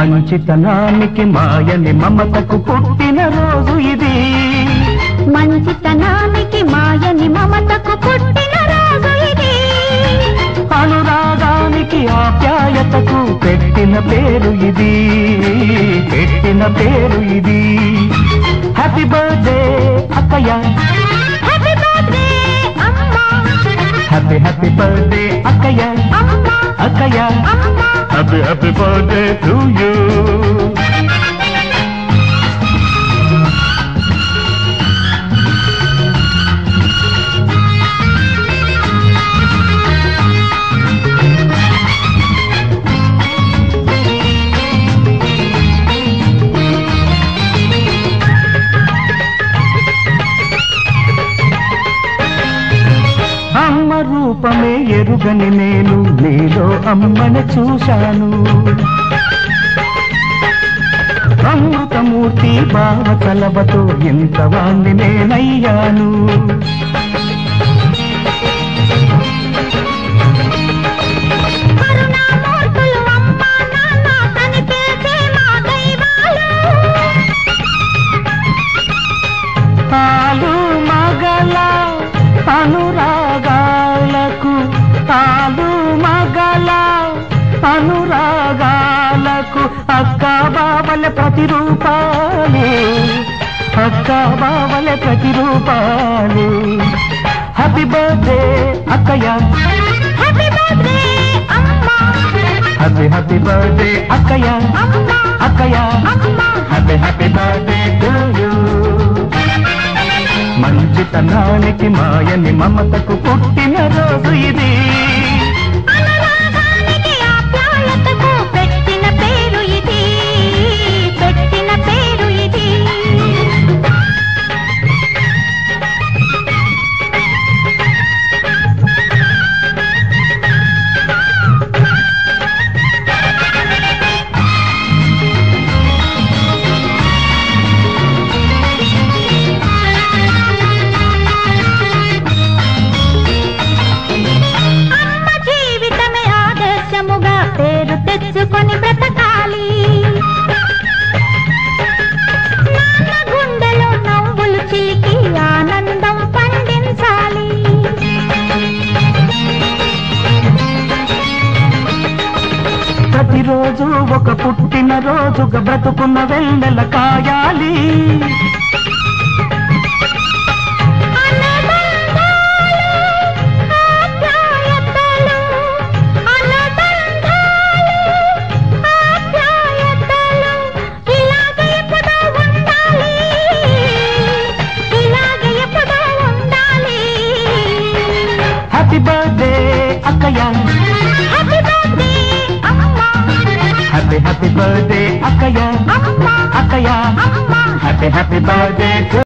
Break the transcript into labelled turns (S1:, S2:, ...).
S1: మంచితనానికి మాయని మమతకు పుట్టిన రోజు ఇది
S2: మంచితనానికి మాయని మమతకు పుట్టిన రోజు ఇది
S1: అనురాగానికి ఆప్యాయతకు పెట్టిన పేరు ఇది పెట్టిన పేరు ఇది హ్యాపీ బర్త్డే అక్కయ్య
S2: హ్యాపీ బర్త్డే అమ్మా
S1: హ్యాపీ హ్యాపీ బర్త్డే అక్కయ్య
S2: అమ్మా
S1: అక్కయ్య
S2: అమ్మా
S1: happy happy birthday to you అమ్మ రూపమే ఎరుగని నేను నీలో అమ్మని చూశాను అమృతమూర్తి భావ కలవతో ఇంతవాణ్ణి నేనయ్యాను
S2: కరుణామూర్తులు అమ్మా నాన్న కని పిలిచే మా దైవాలు
S1: ఆలు మగల అనురాగాలకు ఆలు మగల అనురాగాలకు అక్క బావల ప్రతిరూపాలు అక్క బావల ప్రతిరూపాలు హ్యాపీ బర్త్డే అక్కయ్య
S2: హ్యాపీ బర్త్డే అమ్మా
S1: హ్యాపీ హ్యాపీ బర్త్డే అక్కయ్య
S2: అమ్మా
S1: అక్కయ్య
S2: అమ్మా
S1: happy happy birthday to you మంచితనానికి మాయని మమతకు పుట్టిన రోజు ఇది
S2: అనురాగానికి ఆప్యాయతకు పెట్టిన పేరు ఇది పెట్టిన పేరు ఇది అమ్మ జీవితమే ఆదర్శముగా పేరు తెచ్చుకొని బ్రతకాలి నాన్న గుండెలో నవ్వులు చిలికి ఆనందం పండించాలి
S1: ప్రతిరోజు ఒక పుట్టిన రోజుగా బ్రతుకున్న వెన్నెల కాయాలి
S2: ఆప్యాయతలు, అనుబంధాలు, ఆప్యాయతలు, ఇలాగే ఎప్పుడూ ఉండాలి. ఇలాగే ఎప్పుడూ ఉండాలి.
S1: హ్యాపీ బర్త్డే అక్కయ్య
S2: హ్యాపీ బర్త్డే అమ్మా
S1: హ్యాపీ హ్యాపీ బర్త్డే అక్కయ్య
S2: అమ్మా
S1: అక్కయ్య
S2: అమ్మా
S1: హ్యాపీ హ్యాపీ బర్త్డే